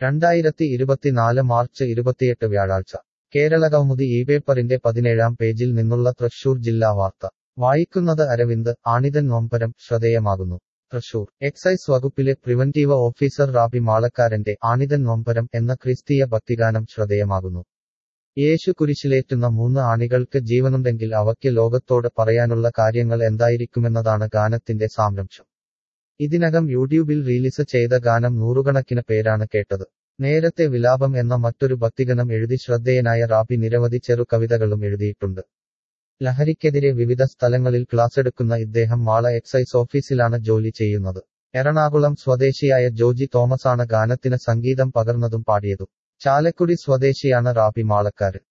രണ്ടായിരത്തി ഇരുപത്തിനാല് മാർച്ച് ഇരുപത്തിയെട്ട് വ്യാഴാഴ്ച കേരള കൗമുദി ഈ പേപ്പറിന്റെ പതിനേഴാം പേജിൽ നിന്നുള്ള തൃശൂർ ജില്ലാ വാർത്ത വായിക്കുന്നത് അരവിന്ദ് ആണിതൻ നൊമ്പരം ശ്രദ്ധേയമാകുന്നു തൃശൂർ എക്സൈസ് വകുപ്പിലെ പ്രിവന്റീവ് ഓഫീസർ റാബി മാളക്കാരന്റെ ആണിതൻ നൊമ്പരം എന്ന ക്രിസ്തീയ ഭക്തിഗാനം ശ്രദ്ധേയമാകുന്നു യേശു കുരിശിലേറ്റുന്ന മൂന്ന് ആണികൾക്ക് ജീവനുണ്ടെങ്കിൽ അവയ്ക്ക് ലോകത്തോട് പറയാനുള്ള കാര്യങ്ങൾ എന്തായിരിക്കുമെന്നതാണ് ഗാനത്തിന്റെ സാമ്രാംശം ഇതിനകം യൂട്യൂബിൽ റിലീസ് ചെയ്ത ഗാനം നൂറുകണക്കിന് പേരാണ് കേട്ടത് നേരത്തെ വിലാപം എന്ന മറ്റൊരു ഭക്തിഗനം എഴുതി ശ്രദ്ധേയനായ റാബി നിരവധി ചെറു കവിതകളും എഴുതിയിട്ടുണ്ട് ലഹരിക്കെതിരെ വിവിധ സ്ഥലങ്ങളിൽ ക്ലാസ്സെടുക്കുന്ന ഇദ്ദേഹം മാള എക്സൈസ് ഓഫീസിലാണ് ജോലി ചെയ്യുന്നത് എറണാകുളം സ്വദേശിയായ ജോജി തോമസാണ് ഗാനത്തിന് സംഗീതം പകർന്നതും പാടിയതും ചാലക്കുടി സ്വദേശിയാണ് റാബി മാളക്കാരൻ